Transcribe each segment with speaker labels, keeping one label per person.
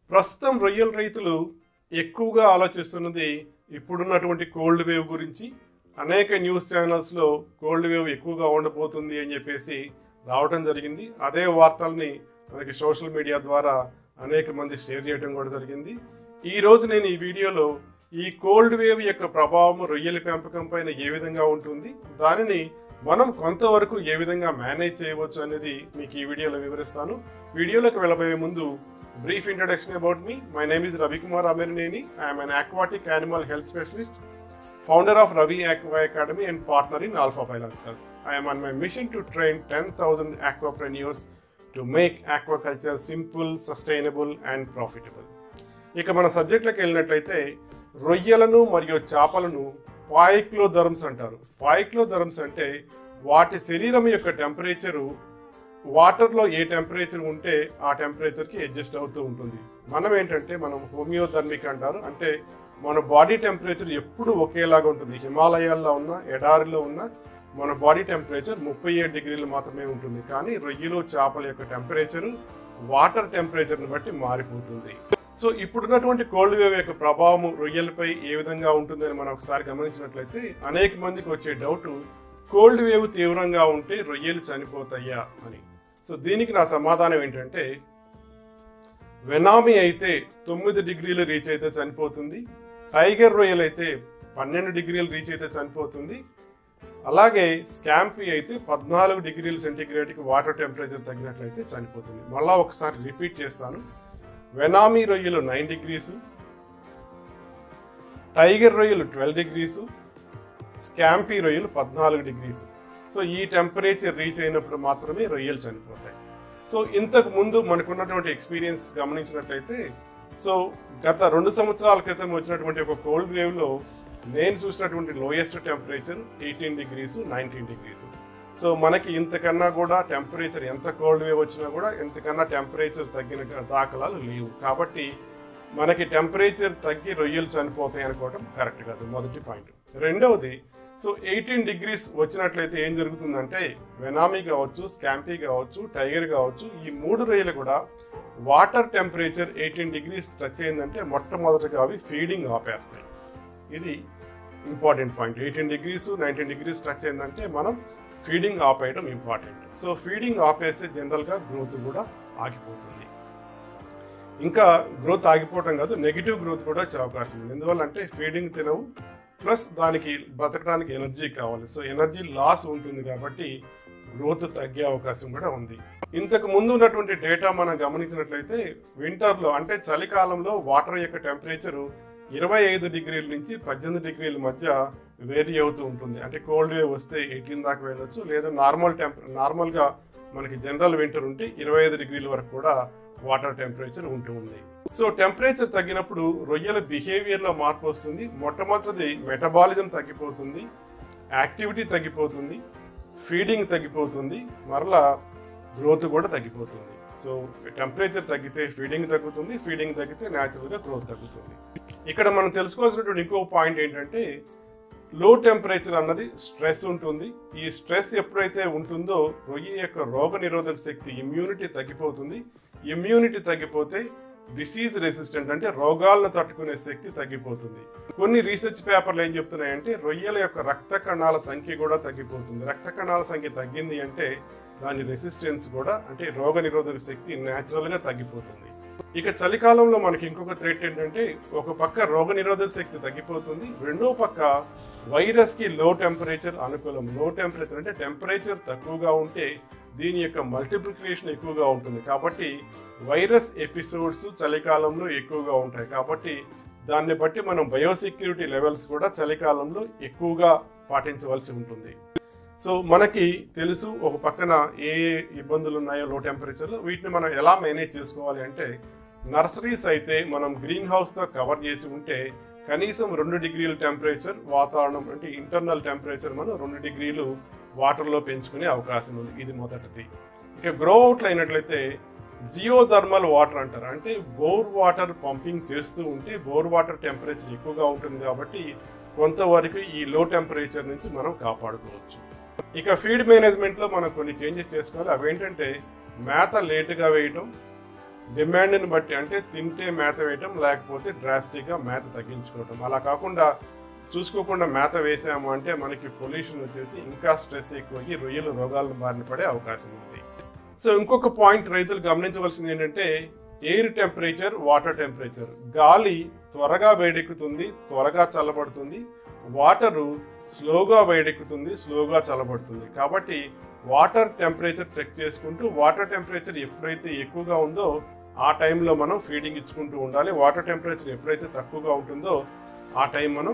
Speaker 1: ప్రస్తుతం రొయ్యల రైతులు ఎక్కువగా ఆలోచిస్తున్నది ఇప్పుడున్నటువంటి కోల్డ్ వేవ్ గురించి అనేక న్యూస్ ఛానల్స్లో కోల్డ్ వేవ్ ఎక్కువగా ఉండబోతుంది అని చెప్పేసి రావడం జరిగింది అదే వార్తల్ని మనకి సోషల్ మీడియా ద్వారా అనేక మంది షేర్ చేయడం కూడా జరిగింది ఈ రోజు నేను ఈ వీడియోలో ఈ కోల్డ్ వేవ్ యొక్క ప్రభావం రొయ్యల పెంపకం పైన ఏ విధంగా ఉంటుంది దానిని మనం కొంతవరకు ఏ విధంగా మేనేజ్ చేయవచ్చు అనేది మీకు ఈ వీడియోలో వివరిస్తాను వీడియోలోకి వెళ్ళబోయే ముందు brief introduction about me my name is Ravikumar Amirneni I'm an aquatic animal health specialist founder of Ravi Aqua Academy and partner in Alpha Biologicals. I am on my mission to train 10,000 aquapreneurs to make aquaculture simple, sustainable and profitable. ఇక మన సబ్జెక్ట్లోకి వెళ్ళినట్లయితే రొయ్యలను మరియు చేపలను పాయిక్లోధర్మ్స్ అంటారు పాయిక్లోధర్మ్స్ అంటే వాటి శరీరం యొక్క టెంపరేచరు వాటర్లో ఏ టెంపరేచర్ ఉంటే ఆ టెంపరేచర్కి అడ్జస్ట్ అవుతూ ఉంటుంది మనం ఏంటంటే మనం హోమియోథర్మిక్ అంటారు అంటే మన బాడీ టెంపరేచర్ ఎప్పుడు ఒకేలాగా ఉంటుంది హిమాలయాల్లో ఉన్న ఎడారిలో ఉన్న మన బాడీ టెంపరేచర్ ముప్పై ఏడు డిగ్రీలు మాత్రమే ఉంటుంది కానీ రొయ్యలు చేపల యొక్క టెంపరేచర్ వాటర్ టెంపరేచర్ని బట్టి మారిపోతుంది సో ఇప్పుడున్నటువంటి కోల్డ్ వేవ్ యొక్క ప్రభావం రొయ్యలపై ఏ విధంగా ఉంటుందని మనం ఒకసారి గమనించినట్లయితే అనేక మందికి వచ్చే డౌట్ కోల్డ్ వేవ్ తీవ్రంగా ఉంటే రొయ్యలు చనిపోతాయా అని సో దీనికి నా సమాధానం ఏంటంటే వెనామీ అయితే తొమ్మిది డిగ్రీలు రీచ్ అయితే చనిపోతుంది టైగర్ రొయ్యలు అయితే పన్నెండు డిగ్రీలు రీచ్ అయితే చనిపోతుంది అలాగే స్కాంపీ అయితే పద్నాలుగు డిగ్రీల సెంటీగ్రేడ్కి వాటర్ టెంపరేచర్ తగ్గినట్లయితే చనిపోతుంది మళ్ళా ఒకసారి రిపీట్ చేస్తాను వెనామీ రొయ్యలు నైన్ డిగ్రీసు టైగర్ రొయ్యలు ట్వెల్వ్ డిగ్రీసు స్కాంపీ రొయ్యలు పద్నాలుగు డిగ్రీస్ సో ఈ టెంపరేచర్ రీచ్ అయినప్పుడు మాత్రమే రొయ్యలు చనిపోతాయి సో ఇంతకు ముందు మనకున్నటువంటి ఎక్స్పీరియన్స్ గమనించినట్లయితే సో గత రెండు సంవత్సరాల క్రితం వచ్చినటువంటి ఒక కోల్డ్ వేవ్లో నేను చూసినటువంటి lowest temperature eighteen degrees nineteen degrees so మనకి ఇంతకన్నా కూడా టెంపరేచర్ ఎంత కోల్డ్ వేవ్ వచ్చినా కూడా ఇంతకన్నా టెంపరేచర్ తగ్గిన దాఖలాలు లేవు కాబట్టి మనకి టెంపరేచర్ తగ్గి రొయ్యలు చనిపోతాయి అనుకోవడం కరెక్ట్ కాదు మొదటి పాయింట్ రెండవది సో ఎయిటీన్ డిగ్రీస్ వచ్చినట్లయితే ఏం జరుగుతుందంటే వెనామీ కావచ్చు స్కాంపీ కావచ్చు టైగర్ కావచ్చు ఈ మూడు రొయ్యలు కూడా water temperature eighteen degrees touch అయిందంటే మొట్టమొదటిగా అవి ఫీడింగ్ ఆపేస్తాయి ఇది important point eighteen degrees nineteen degrees touch అయిందంటే మనం ఫీడింగ్ ఆపేయడం ఇంపార్టెంట్ సో ఫీడింగ్ ఆపేస్తే జనరల్గా గ్రోత్ కూడా ఆగిపోతుంది ఇంకా గ్రోత్ ఆగిపోవటం కాదు నెగిటివ్ గ్రోత్ కూడా వచ్చే అవకాశం ఉంది ఎందువల్ల అంటే ఫీడింగ్ తినవు ప్లస్ దానికి బ్రతకడానికి ఎనర్జీ కావాలి సో ఎనర్జీ లాస్ ఉంటుంది కాబట్టి గ్రోత్ తగ్గే అవకాశం కూడా ఉంది ఇంతకు ముందు ఉన్నటువంటి డేటా మనం గమనించినట్లయితే వింటర్లో అంటే చలికాలంలో వాటర్ యొక్క టెంపరేచరు ఇరవై ఐదు డిగ్రీల నుంచి పద్దెనిమిది డిగ్రీల మధ్య వేరీ అవుతూ ఉంటుంది అంటే కోల్డ్ వేవ్ వస్తే ఎయిటీన్ దాకా వెళ్ళొచ్చు లేదా నార్మల్ టెంప నార్మల్గా మనకి జనరల్ వింటర్ ఉంటే ఇరవై ఐదు డిగ్రీల వరకు కూడా వాటర్ టెంపరేచర్ ఉంటూ ఉంది సో టెంపరేచర్ తగ్గినప్పుడు రొయ్యల బిహేవియర్లో మార్పు వస్తుంది మొట్టమొదటిది మెటబాలిజం తగ్గిపోతుంది యాక్టివిటీ తగ్గిపోతుంది ఫీడింగ్ తగ్గిపోతుంది మరలా గ్రోత్ కూడా తగ్గిపోతుంది సో టెంపరేచర్ తగ్గితే ఫీడింగ్ తగ్గుతుంది ఫీడింగ్ తగ్గితే న్యాచురల్గా గ్రోత్ తగ్గుతుంది ఇక్కడ మనం తెలుసుకోవాల్సినటువంటి ఇంకో పాయింట్ ఏంటంటే లో టెంపరేచర్ అన్నది స్ట్రెస్ ఉంటుంది ఈ స్ట్రెస్ ఎప్పుడైతే ఉంటుందో రొయ్య యొక్క రోగ నిరోధక శక్తి ఇమ్యూనిటీ తగ్గిపోతుంది ఇమ్యూనిటీ తగ్గిపోతే డిసీజ్ రెసిస్టెంట్ అంటే రోగాలను తట్టుకునే శక్తి తగ్గిపోతుంది కొన్ని రీసెర్చ్ పేపర్లు ఏం చెప్తున్నాయంటే రొయ్యల యొక్క రక్త కణాల సంఖ్య కూడా తగ్గిపోతుంది రక్త కణాల సంఖ్య తగ్గింది అంటే దాని రెసిస్టెన్స్ కూడా అంటే రోగ నిరోధక శక్తి న్యాచురల్గా తగ్గిపోతుంది ఇక చలికాలంలో మనకి ఇంకొక థ్రెట్ ఏంటంటే ఒక పక్క రోగ నిరోధక శక్తి తగ్గిపోతుంది రెండో పక్క వైరస్ కి లో టెంపరేచర్ అనుకూలం లో టెంపరేచర్ అంటే టెంపరేచర్ తక్కువగా ఉంటే దీని యొక్క మల్టిప్లికేషన్ ఎక్కువగా ఉంటుంది కాబట్టి వైరస్ ఎపిసోడ్స్ చలికాలంలో ఎక్కువగా ఉంటాయి కాబట్టి దాన్ని బట్టి మనం బయోసెక్యూరిటీ లెవెల్స్ కూడా చలికాలంలో ఎక్కువగా పాటించవలసి ఉంటుంది సో మనకి తెలుసు ఒక పక్కన ఏ ఏ ఇబ్బందులు ఉన్నాయో లో టెంపరేచర్లో వీటిని మనం ఎలా మేనేజ్ చేసుకోవాలి అంటే నర్సరీస్ అయితే మనం గ్రీన్ హౌస్తో కవర్ చేసి ఉంటే కనీసం రెండు డిగ్రీల టెంపరేచర్ వాతావరణం అంటే ఇంటర్నల్ టెంపరేచర్ మనం రెండు డిగ్రీలు వాటర్లో పెంచుకునే అవకాశం ఉంది ఇది మొదటిది ఇక గ్రో అవుట్లు అయినట్లయితే జియోథర్మల్ వాటర్ అంటారు అంటే బోర్ వాటర్ పంపింగ్ చేస్తూ ఉంటే బోర్ వాటర్ టెంపరేచర్ ఎక్కువగా ఉంటుంది కాబట్టి కొంతవరకు ఈ లో టెంపరేచర్ నుంచి మనం కాపాడుకోవచ్చు ఇక ఫీడ్ మేనేజ్మెంట్లో మనం కొన్ని చేంజెస్ చేసుకోవాలి అవేంటంటే మేత లేటుగా వేయటం డిమాండ్ని బట్టి అంటే తింటే మేత వేయటం లేకపోతే డ్రాస్టిక్గా మేత తగ్గించుకోవటం అలా కాకుండా చూసుకోకుండా మేత వేసాము అంటే మనకి పొల్యూషన్ వచ్చేసి ఇంకా స్ట్రెస్ ఎక్కువయ్యి రొయ్యలు రోగాలను బారిన పడే అవకాశం ఉంది సో ఇంకొక పాయింట్ రైతులు గమనించవలసింది ఏంటంటే ఎయిర్ టెంపరేచర్ వాటర్ టెంపరేచర్ గాలి త్వరగా వేడెక్కుతుంది త్వరగా చల్లబడుతుంది వాటరు స్లోగా వేడెక్కుతుంది స్లోగా చల్లబడుతుంది కాబట్టి వాటర్ టెంపరేచర్ చెక్ చేసుకుంటూ వాటర్ టెంపరేచర్ ఎప్పుడైతే ఎక్కువగా ఉందో ఆ టైంలో మనం ఫీడింగ్ ఇచ్చుకుంటూ ఉండాలి వాటర్ టెంపరేచర్ ఎప్పుడైతే తక్కువగా ఉంటుందో ఆ టైం మనం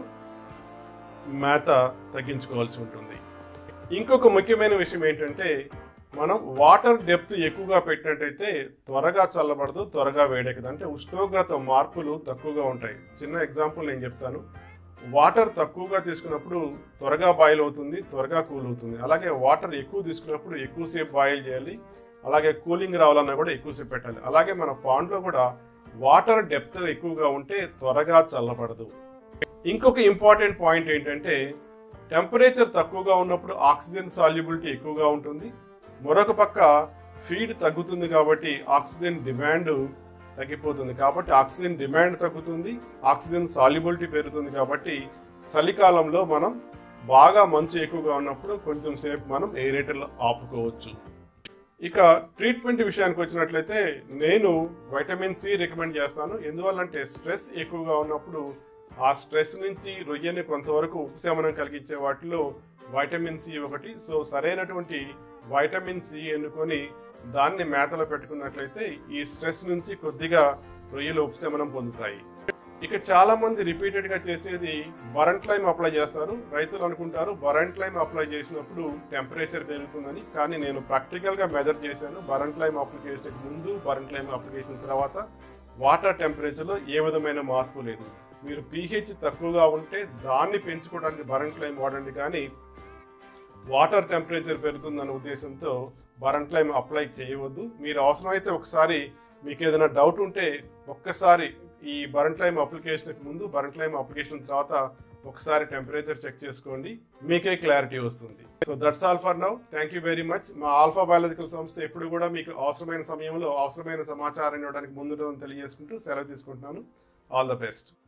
Speaker 1: మేత తగ్గించుకోవాల్సి ఉంటుంది ఇంకొక ముఖ్యమైన విషయం ఏంటంటే మనం వాటర్ డెప్త్ ఎక్కువగా పెట్టినట్టయితే త్వరగా చల్లబడదు త్వరగా వేడెక్కదు అంటే ఉష్ణోగ్రత మార్పులు తక్కువగా ఉంటాయి చిన్న ఎగ్జాంపుల్ నేను చెప్తాను వాటర్ తక్కువగా తీసుకున్నప్పుడు త్వరగా బాయిల్ అవుతుంది త్వరగా కూల్ అవుతుంది అలాగే వాటర్ ఎక్కువ తీసుకున్నప్పుడు ఎక్కువసేపు బాయిల్ చేయాలి అలాగే కూలింగ్ రావాలన్నా కూడా ఎక్కువసేపు పెట్టాలి అలాగే మన పాండ్లో కూడా వాటర్ డెప్త్ ఎక్కువగా ఉంటే త్వరగా చల్లబడదు ఇంకొక ఇంపార్టెంట్ పాయింట్ ఏంటంటే టెంపరేచర్ తక్కువగా ఉన్నప్పుడు ఆక్సిజన్ సాల్యుబిలిటీ ఎక్కువగా ఉంటుంది మరొక పక్క ఫీడ్ తగ్గుతుంది కాబట్టి ఆక్సిజన్ డిమాండ్ తగ్గిపోతుంది కాబట్టి ఆక్సిజన్ డిమాండ్ తగ్గుతుంది ఆక్సిజన్ సాల్యుబిలిటీ పెరుగుతుంది కాబట్టి చలికాలంలో మనం బాగా మంచు ఎక్కువగా ఉన్నప్పుడు కొంచెం సేపు మనం ఎయిరేటర్లో ఆపుకోవచ్చు ఇక ట్రీట్మెంట్ విషయానికి వచ్చినట్లయితే నేను వైటమిన్ సి రికమెండ్ చేస్తాను ఎందువల్లంటే స్ట్రెస్ ఎక్కువగా ఉన్నప్పుడు ఆ స్ట్రెస్ నుంచి రొయ్యని కొంతవరకు ఉపశమనం కలిగించే వాటిలో వైటమిన్ సి ఒకటి సో సరైనటువంటి వైటమిన్ సి ఎన్నుకొని దాన్ని మేతలో పెట్టుకున్నట్లయితే ఈ స్ట్రెస్ నుంచి కొద్దిగా రొయ్యలు ఉపశమనం పొందుతాయి ఇక చాలా మంది రిపీటెడ్ గా చేసేది బరంట్ లైమ్ అప్లై చేస్తారు రైతులు అనుకుంటారు బరంట్ లైమ్ అప్లై చేసినప్పుడు టెంపరేచర్ పెరుగుతుందని కానీ నేను ప్రాక్టికల్ గా మెజర్ చేశాను బరంట్ లైమ్ అప్లికేషన్ ముందు బరంట్ లైమ్ అప్లికేషన్ తర్వాత వాటర్ టెంపరేచర్ లో ఏ విధమైన మార్పు లేదు మీరు పీహెచ్ తక్కువగా ఉంటే దాన్ని పెంచుకోవడానికి బరంట్ లైమ్ వాడండి కానీ వాటర్ టెంపరేచర్ పెరుగుతుందన్న ఉద్దేశంతో బరంట్ లైమ్ అప్లై చేయవద్దు మీరు అవసరమైతే ఒకసారి మీకు ఏదైనా డౌట్ ఉంటే ఒక్కసారి ఈ బరంట్ లైమ్ అప్లికేషన్కి ముందు బరంట్ లైమ్ అప్లికేషన్ తర్వాత ఒకసారి టెంపరేచర్ చెక్ చేసుకోండి మీకే క్లారిటీ వస్తుంది so that's all for now thank you very much మా ఆల్ఫా బయాలజికల్ సంస్థ ఎప్పుడు కూడా మీకు అవసరమైన సమయంలో అవసరమైన సమాచారం ఇవ్వడానికి ముందుంటుందని తెలియజేసుకుంటూ సెలవు తీసుకుంటున్నాను ఆల్ ద బెస్ట్